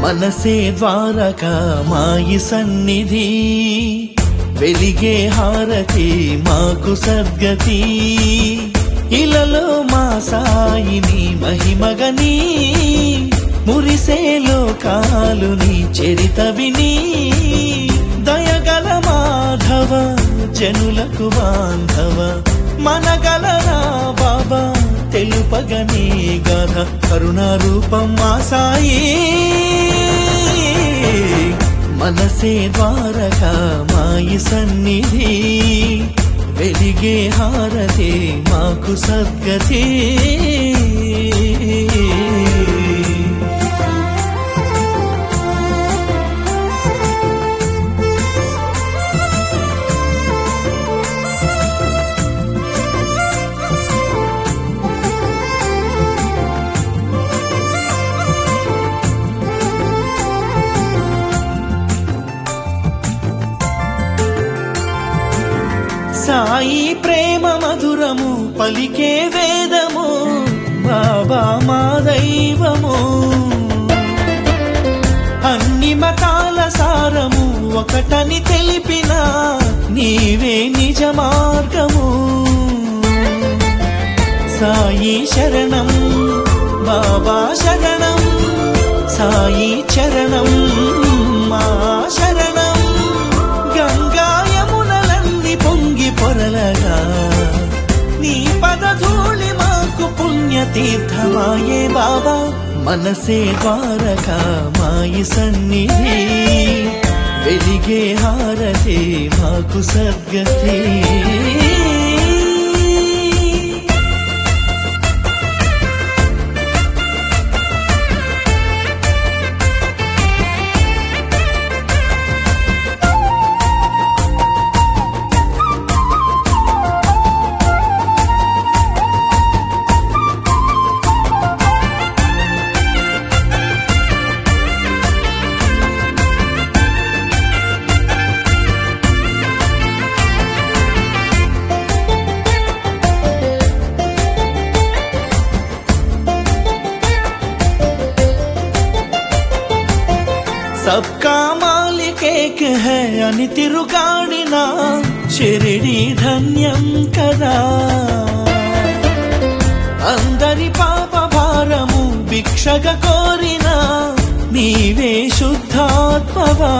మనసే ద్వారక మాయి సన్నిధి వెలిగే హారతి మాకు సద్గతి ఇలలో మా సాయిని మహిమగని మురిసే లోకాలు నీ చరిత విని దయగల మాధవ జనులకు బాంధవ మనగలరా బాబా తెలుపగనే గధ కరుణారూపం మా సాయి మనసే ద్వారక మాయి సన్నిధి వెలిగే హారతే మాకు సద్గతి సాయి ప్రేమ మధురము పలికే వేదము బాబా మా దైవము అన్ని మతాల సారము ఒకటని తెలిపిన నీవే నిజ మార్గము సాయి శరణం బాబా శరణం సాయి చరణం మా శరణం గంగా యమునలన్నీ పొంగి పొరలగా నీ పదధూళి మాకు పుణ్యతీర్థమాయే బాబా మనసే ద్వారక మాయి సన్నిధి వెలిగే హారతే మాకు సద్గతి సబ్కా మాలిక్ ఏక్ హై అని తిరుగాడిన షిరిడి ధన్యం కదా అందరి పాప భారము భిక్షగ కోరిన నీవే శుద్ధాత్మవా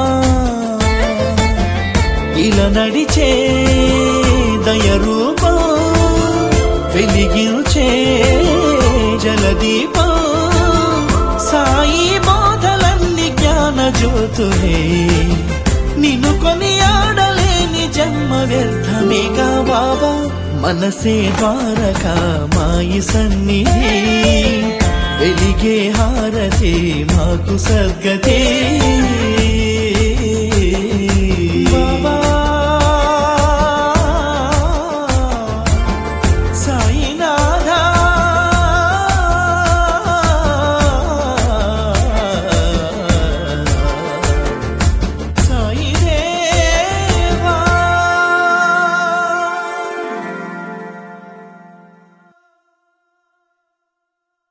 ఇలా నడిచే దయ రూపం వెలిగించే జలదీపం సాయి బోధలన్నీ జ్ఞాన జ్యోతులే నిన్ను కొని ఆడలేని జన్మ వ్యర్థమేగా బాబా మనసే ద్వారక మాయి సన్నిధి వెలిగే హారతే మాకు సద్గతే